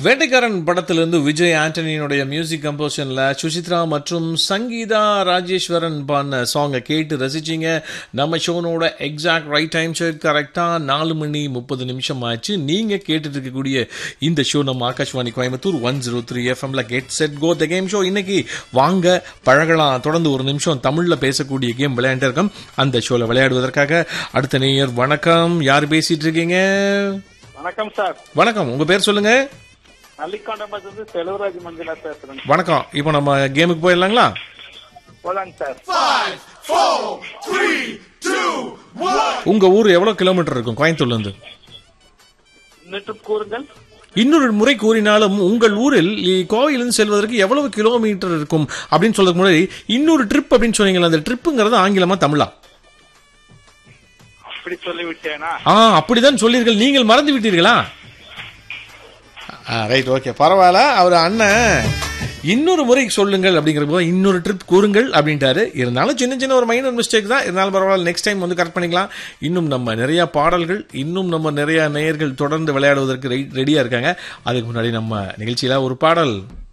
வேட்டைக்காரன் படத்திலிருந்து விஜய் ஆண்டனியினுடைய மியூசிக் கம்போசிஷன்ல சுசித்ரா மற்றும் சங்கீதா ராஜேஸ்வரன் பாடின சாங்கை கேட்டு ரசிச்சிங்க நம்ம ஷோனோட எக்ஸாக்ட் ரைட் டைம் செக் கரெக்டாக நாலு மணி முப்பது நிமிஷம் ஆச்சு நீங்க கேட்டுட்டு இருக்கக்கூடிய இந்த ஷோ நம்ம Akashvani Coimbatore one zero three எஃப்எம்ல get set go the game show இன்னைக்கு வாங்க பழகலாம் தொடர்ந்து ஒரு நிமிஷம் தமிழ்ல பேசக்கூடிய கேம் விளையாண்டு இருக்கோம் அந்த ஷோல விளையாடுவதற்காக அடுத்த நேயர் வணக்கம் யார் பேசிட்டு இருக்கீங்க வணக்கம் சார் வணக்கம் உங்க பேர் சொல்லுங்க நல்லிக்கொண்டம்பத்துல இருந்து செல்வராஜ் மஞ்சளா பேசுறேன் வணக்கம் இப்போ நம்ம கேமுக்கு போயிடலாங்களா போலாங்க சார் உங்க ஊர் எவ்வளவு கிலோமீட்டர் இருக்கும் கோயம்புத்தூர்ல இருந்து இன்னும் கூறுங்கள் இன்னொரு முறை கூறினாலும் உங்கள் ஊரில் இ- கோயிலிருந்து செல்வதற்கு எவ்வளவு கிலோமீட்டர் இருக்கும் அப்படின்னு சொல்றதுக்கு முன்னாடி இன்னொரு ட்ரிப் அப்படின்னு சொன்னீங்களா அந்த ட்ரிப்புங்கிறது ஆங்கிலமா தமிழா அப்படி சொல்லி விட்டேனா ஆ அப்படிதான் சொல்லீர்கள் நீங்கள் மறந்து விட்டீர்களா ரைட் ஓகே பரவாயில்ல அவர் அண்ணன் இன்னொரு முறை சொல்லுங்கள் அப்படிங்கிறப்போ இன்னொரு ட்ரிப் கூறுங்கள் அப்படின்ட்டாரு இருந்தாலும் சின்ன சின்ன ஒரு மைனர் மிஸ்டேக் தான் இருந்தாலும் பரவாயில்ல நெக்ஸ்ட் டைம் வந்து கரெக்ட் பண்ணிக்கலாம் இன்னும் நம்ம நிறைய பாடல்கள் இன்னும் நம்ம நிறைய நேயர்கள் தொடர்ந்து விளையாடுவதற்கு ரெடியா இருக்காங்க அதுக்கு முன்னாடி நம்ம நிகழ்ச்சியில ஒரு பாடல்